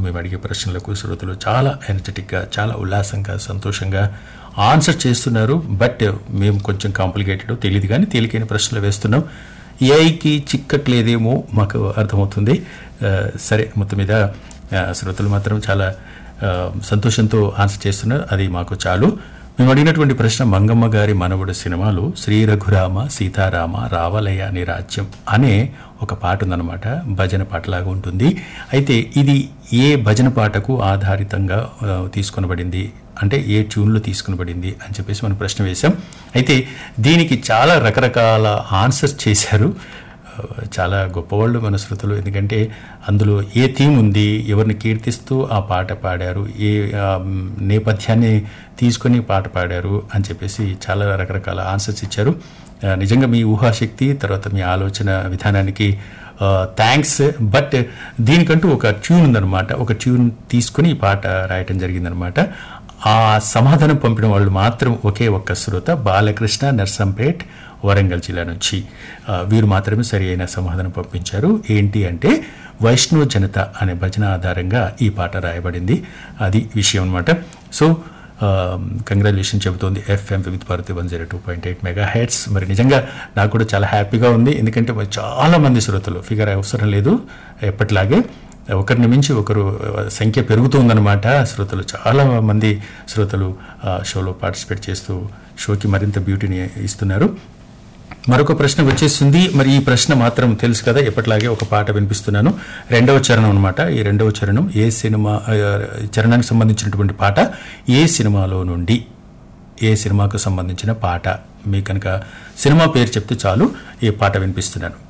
మేము అడిగే ప్రశ్నలకు శ్రోతలు చాలా ఎనర్జెటిక్గా చాలా ఉల్లాసంగా సంతోషంగా ఆన్సర్ చేస్తున్నారు బట్ మేము కొంచెం కాంప్లికేటెడ్ తెలియదు కానీ తేలికైన ప్రశ్నలు వేస్తున్నాం ఏఐకి చిక్కట్లేదేమో మాకు అర్థమవుతుంది ఆ, సరే మొత్తం మీద ఆ, శ్రోతలు మాత్రం చాలా ఆ, సంతోషంతో ఆన్సర్ చేస్తున్నారు అది మాకు చాలు మేము అడిగినటువంటి ప్రశ్న మంగమ్మ గారి మనవడు సినిమాలో శ్రీ రఘురామ సీతారామ రావలయ అనే రాజ్యం అనే ఒక పాట ఉందన్నమాట భజన పాటలాగా ఉంటుంది అయితే ఇది ఏ భజన పాటకు ఆధారితంగా ఆ, తీసుకొనబడింది అంటే ఏ ట్యూన్లో తీసుకునబడింది అని చెప్పేసి మనం ప్రశ్న వేశాం అయితే దీనికి చాలా రకరకాల ఆన్సర్స్ చేశారు ఆ, చాలా గొప్పవాళ్ళు మన శ్రుతులు ఎందుకంటే అందులో ఏ థీమ్ ఉంది ఎవరిని కీర్తిస్తూ ఆ పాట పాడారు ఏ ఆ, మ్, నేపథ్యాన్ని తీసుకొని పాట పాడారు అని చెప్పేసి చాలా రకరకాల ఆన్సర్స్ ఇచ్చారు ఆ, నిజంగా మీ ఊహాశక్తి తర్వాత మీ ఆలోచన విధానానికి థ్యాంక్స్ బట్ దీనికంటూ ఒక ట్యూన్ ఉందన్నమాట ఒక ట్యూన్ తీసుకుని ఈ పాట రాయటం జరిగిందనమాట ఆ సమాధానం పంపిన వాళ్ళు మాత్రం ఒకే ఒక్క శ్రోత బాలకృష్ణ నర్సంపేట్ వరంగల్ జిల్లా నుంచి ఆ, వీరు మాత్రమే సరి అయిన సమాధానం పంపించారు ఏంటి అంటే వైష్ణవ జనత అనే భజన ఆధారంగా ఈ పాట రాయబడింది అది విషయం అనమాట సో కంగ్రాచులేషన్ చెబుతోంది FM with Bharati one zero two point eight megahertz మరి నిజంగా నాకు కూడా చాలా హ్యాపీగా ఉంది ఎందుకంటే మరి చాలా మంది శ్రోతలు ఫిగర్ అవసరం లేదు ఎప్పటిలాగే ఒకరిని మించి ఒకరు ఆ, సంఖ్య పెరుగుతుందన్నమాట శ్రోతలు చాలా మంది శ్రోతలు ఆ, షోలో పార్టిసిపేట్ చేస్తూ షోకి మరింత బ్యూటీని ఇస్తున్నారు మరొక ప్రశ్న వచ్చేసింది మరి ఈ ప్రశ్న మాత్రం తెలుసు కదా ఎప్పటిలాగే ఒక పాట వినిపిస్తున్నాను రెండవ చరణం అనమాట ఈ రెండవ చరణం ఏ సినిమా ఆ, చరణానికి సంబంధించినటువంటి పాట ఏ సినిమాలో నుండి ఏ సినిమాకు సంబంధించిన పాట మీకు కనుక సినిమా పేరు చెప్తే చాలు ఈ పాట వినిపిస్తున్నాను